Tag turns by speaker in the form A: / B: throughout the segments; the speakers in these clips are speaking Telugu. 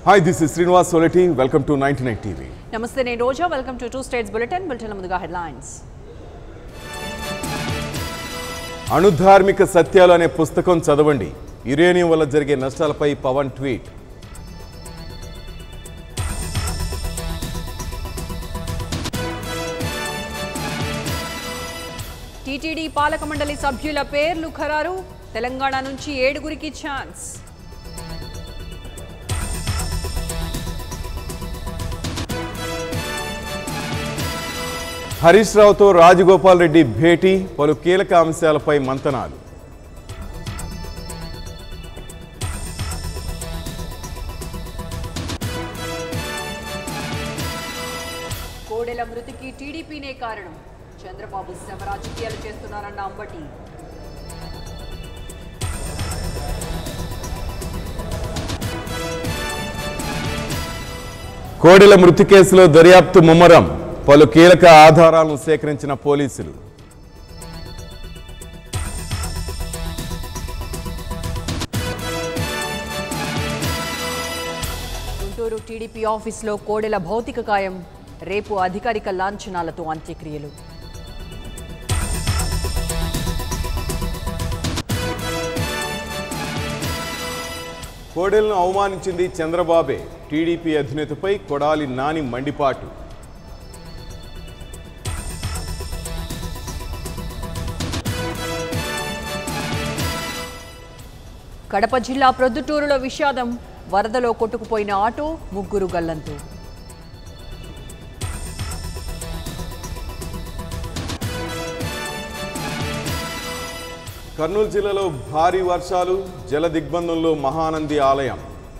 A: Hi this is Srinivas Soleti welcome to ninety nine TV
B: నమస్తే నేను Roja welcome to two states bulletin bulletin ముందుగా హెడ్లైన్స్
A: అణుధార్మిక సత్యాలు అనే పుస్తకం చదవండి యురేనియం వల్ల జరిగే నష్టాలపై పవన్ ట్వీట్
B: టీటీడీ పాలక మండలి సభ్యుల పేర్లు ఖరారు తెలంగాణ నుంచి ఏడుగురికి ఛాన్స్
A: హరీష్ రావుతో రాజగోపాల్ రెడ్డి భేటీ పలు కీలక అంశాలపై మంతనాలు
B: కోడెల మృతికి టీడీపీనే కారణం చంద్రబాబు శ్రమ రాజకీయాలు చేస్తున్నారన్న అంబటి
A: కోడెల మృతి కేసులో దర్యాప్తు ముమ్మరం పలు కీలక ఆధారాలను సేకరించిన పోలీసులు
B: గుంటూరు టీడీపీ ఆఫీసులో కోడెల భౌతిక కాయం రేపు అధికారిక లాంఛనాలతో అంత్యక్రియలు
A: కోడెలను అవమానించింది చంద్రబాబే టీడీపీ అధినేతపై కొడాలి నాని మండిపాటు
B: కడప జిల్లా ప్రొద్దుటూరులో విషాదం వరదలో కొట్టుకుపోయిన ఆటో ముగ్గురు గల్లంతు
A: కర్నూలు జిల్లాలో భారీ వర్షాలు జల దిగ్బంధంలో మహానంది ఆలయం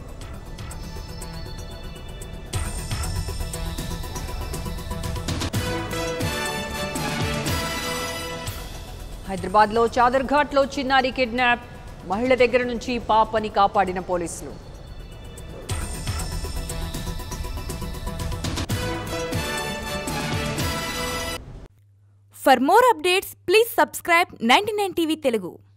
B: హైదరాబాద్లో చాదర్ఘాట్లో చిన్నారి కిడ్నాప్ మహిళ దగ్గర నుంచి పాపని కాపాడిన పోలీసులు
C: For more updates, please subscribe 99 TV Telugu.